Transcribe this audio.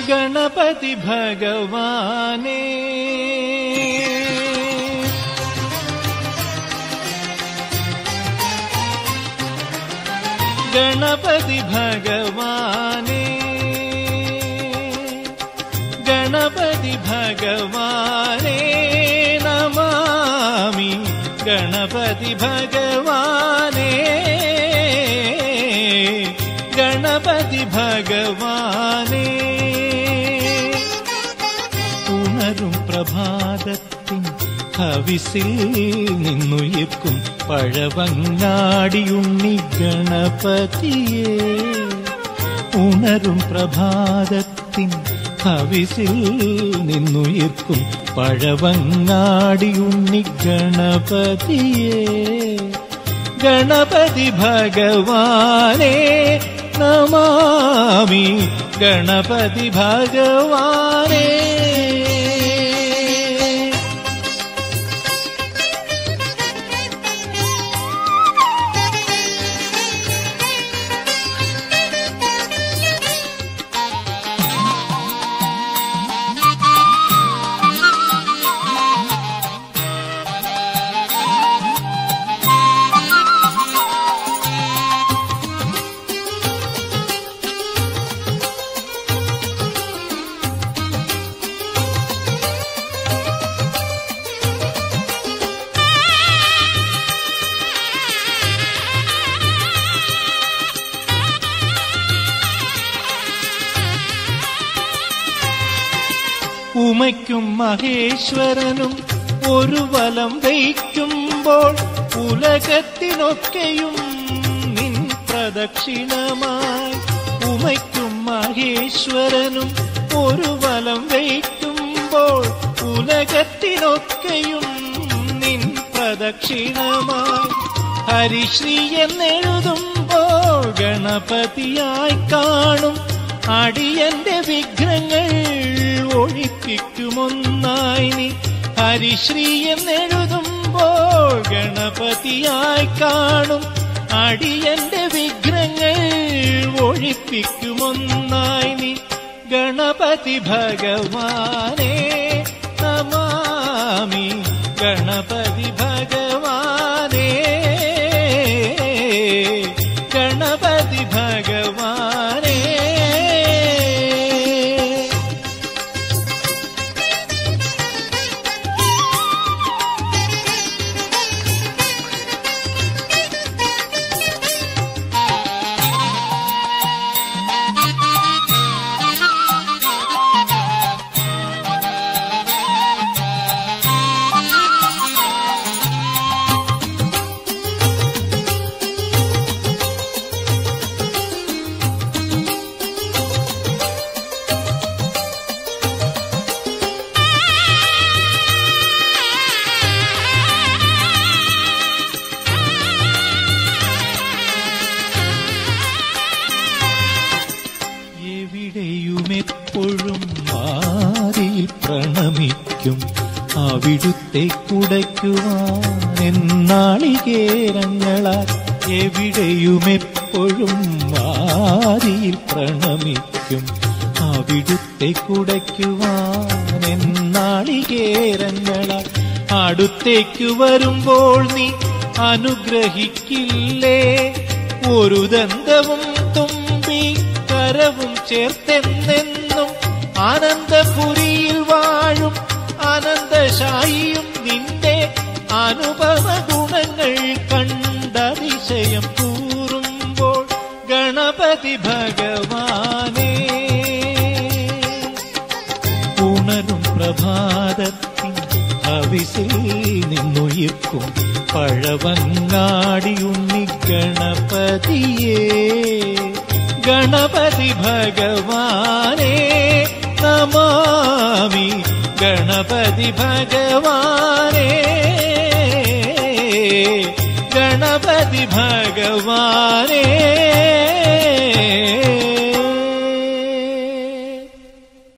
ഗണപതി ഭഗവാനേ ഗണപതി ഭഗവാനേ ഗണപതി ഭഗവാനേ നമാമി ഗണപതി ഭഗവാനേ ഗണപതി ഭഗവാനേ ഉണരും പ്രഭാതത്തിൻ ഹവിസിൽ നിന്നുയർക്കും പഴവങ്ങാടിയുണ്ണി ഗണപതിയേ ഉണരും പ്രഭാതത്തിൻ ഹവിസിൽ നിന്നുയർക്കും പഴവങ്ങാടിയുണ്ണി ഗണപതിയേ ഗണപതി ഭഗവാനേ നമാമി ഗണപതി ഭഗവാനേ ഉമയ്ക്കും മഹേശ്വരനും ഒരു വലം വയ്ക്കുമ്പോൾ ഉലകത്തിനൊക്കെയും നിൻ പ്രദക്ഷിണമായി ഉമയ്ക്കും മഹേശ്വരനും ഒരു വലം വയ്ക്കുമ്പോൾ ഉലകത്തിനൊക്കെയും നിൻ പ്രദക്ഷിണമായി ഹരിശ്രീ എന്നെഴുതുമ്പോൾ ഗണപതിയായി കാണും അടിയന്റെ വിഘ്നങ്ങൾ ഒഴിപ്പിക്കുമൊന്നായി നീ ഹരിശ്രീ എന്നെഴുതുമ്പോൾ ഗണപതിയായി കാണും അടിയന്റെ വിഘ്നങ്ങൾ ഒഴിപ്പിക്കുമൊന്നായി നീ ഗണപതി ഭഗവാനേ നമാമി ഗണപതി ഭഗവാനേ ഗണപതി ഭഗവാനേ എവിടെയുമെപ്പോഴും മാറിയിൽ പ്രണമിക്കും അവിടുത്തെ കുടയ്ക്കുവാൻ എന്നാളികേരങ്ങളാൽ എവിടെയുമെപ്പോഴും മാറിയിൽ പ്രണമിക്കും അവിടുത്തെ കുടയ്ക്കുവാൻ എന്നാളികേരങ്ങളാൽ അടുത്തേക്ക് വരുമ്പോൾ നീ അനുഗ്രഹിക്കില്ലേ ഒരു ദന്തവും തുമ്പി കരവും ചേർത്തെന്നെന്നും ആനന്ദപുരിയിൽ വാഴും ആനന്ദശായിയും നിന്റെ അനുപമ ഗുണങ്ങൾ കണ്ടതിശയം കൂറുമ്പോൾ ഗണപതി ഭഗവാനേ ഉണരും പ്രഭാതത്തിൻ ഹവിസിൽ നിന്നുയിർക്കും പഴവങ്ങാടിയുണ്ണി ഗണപതിയേ ഗണപതി ഭഗവാനേ നമാമി ഗണപതി ഭഗവാനേ ഗണപതി ഭഗവാനേ